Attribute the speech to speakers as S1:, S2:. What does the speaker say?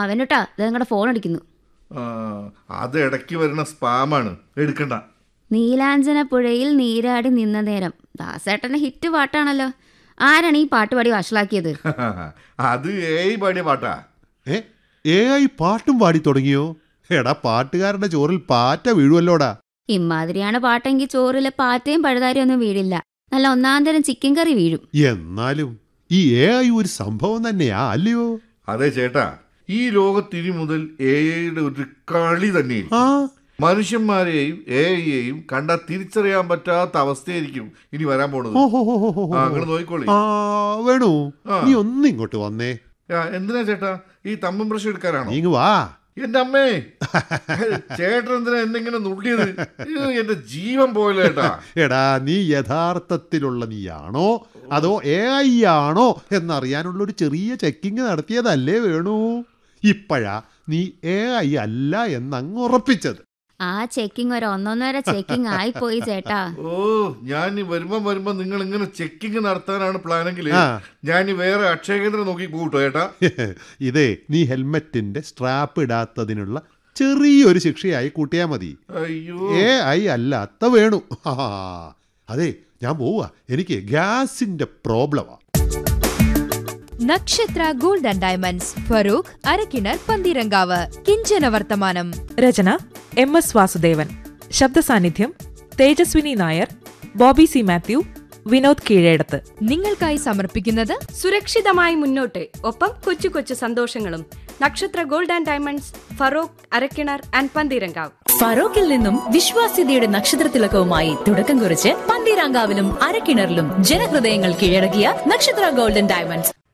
S1: അവനോട്ടാ ഇത് നിങ്ങളുടെ ഫോൺ അടിക്കുന്നു
S2: ആ, അത് ഇടയ്ക്ക് വരുന്ന സ്പാമാണ് എടുക്കണ്ട
S1: നീലാഞ്ചന പുഴയിൽ നീരാടി നിന്ന നേരം ദാസേട്ടന്റെ ഹിറ്റ് പാട്ടാണല്ലോ ആരാണ് ഈ പാട്ട് പാടി വഷളാക്കിയത്
S2: അത് ഏയ് പാടിയ പാട്ടാ
S3: ഏ എ ഐ പാട്ടും പാടി തുടങ്ങിയോ എടാ പാട്ടുകാരന്റെ ചോറിൽ പാറ്റ വീഴുവല്ലോടാ
S1: ഇമാതിരിയാണ് പാട്ടെങ്കിൽ ചോറിലെ പാറ്റയും പഴുതാരിയും ഒന്നും വീഴില്ല നല്ല ഒന്നാം തരം ചിക്കൻ കറി വീഴും
S3: എന്നാലും ഈ എ ഐ ഒരു സംഭവം തന്നെയാ അല്ലയോ
S2: അതെ ചേട്ടാ ഈ ലോകത്തിനി മുതൽ എ ഐയുടെ ഒരു കളി തന്നെയായിരിക്കും
S3: ആ
S2: മനുഷ്യന്മാരെയും എ ഐയെയും കണ്ടാൽ തിരിച്ചറിയാൻ പറ്റാത്ത അവസ്ഥയായിരിക്കും ഇനി വരാൻ പോണത്
S3: ഓ, ഹോ, ഹോ, ഹോ, ഹോ.
S2: ആ അങ്ങനെ നോക്കിക്കോളി
S3: ആ വേണു
S2: ആ.
S3: നീ ഒന്ന് ഇങ്ങോട്ട് വന്നേ
S2: ആ, എന്തിനാ ചേട്ടാ ഈ തമ്മൻ ബ്രഷ് എടുക്കാനാണോ
S3: നീ ഇങ്ങ് വാ
S2: എന്റെ അമ്മേ ചേട്ടൻ എന്തിനാ എന്നെങ്ങനെ നുള്ളിയത് ഇത് എന്റെ ജീവൻ പോയല്ലോ ചേട്ടാ
S3: എടാ നീ യഥാർത്ഥത്തിലുള്ള നീയാണോ അതോ എ ഐ ആണോ എന്നറിയാനുള്ള ഒരു ചെറിയ ചെക്കിങ് നടത്തിയതല്ലേ വേണു ഇപ്പോഴാ നീ എ ഐ അല്ല എന്നങ്ങ് ഉറപ്പിച്ചത്
S1: ആ ചെക്കിംഗ് ഒരു ഒന്നൊന്നര ചെക്കിംഗ് ആയിപ്പോയി ചേട്ടാ
S2: ഓ ഞാൻ ഇനി വരുമ്പം വരുമ്പോ നിങ്ങൾ ഇങ്ങനെ ചെക്കിങ് നടത്താനാണ് പ്ലാനെങ്കിൽ
S3: ആ.
S2: ഞാൻ ഇനി വേറെ അക്ഷയ കേന്ദ്രം നോക്കി പോകട്ടോ ചേട്ടാ
S3: ഇതേ നീ ഹെൽമെറ്റിന്റെ സ്ട്രാപ്പ് ഇടാത്തതിനുള്ള ചെറിയൊരു ശിക്ഷയായി കൂട്ടിയാ മതി
S2: അയ്യോ
S3: എ ഐ അല്ലാത്ത വേണു ആ, അതെ ഞാൻ പോവാ എനിക്ക് ഗ്യാസിന്റെ പ്രോബ്ലമാ
S4: Nakshatra gold and diamonds Feroke Arakkinar Pantheerankavu കിഞ്ചന വർത്തമാനം
S5: രചന എം എസ് വാസുദേവൻ ശബ്ദ സാന്നിധ്യം തേജസ്വിനി നായർ ബോബി സി മാത്യു വിനോദ് കീഴേടത്ത്
S4: നിങ്ങൾക്കായി സമർപ്പിക്കുന്നത്
S6: സുരക്ഷിതമായി മുന്നോട്ട് ഒപ്പം കൊച്ചു കൊച്ചു സന്തോഷങ്ങളും Nakshatra gold and diamonds Feroke Arakkinar and Pantheerankavu
S7: ഫറോക്കിൽ നിന്നും വിശ്വാസ്യതയുടെ നക്ഷത്രത്തിലക്കവുമായി തുടക്കം കുറിച്ച് പന്തീരാങ്കാവിലും അരക്കിണറിലും ജനഹൃദയങ്ങൾ കീഴടക്കിയ നക്ഷത്ര ഗോൾഡൻ ഡയമണ്ട്സ്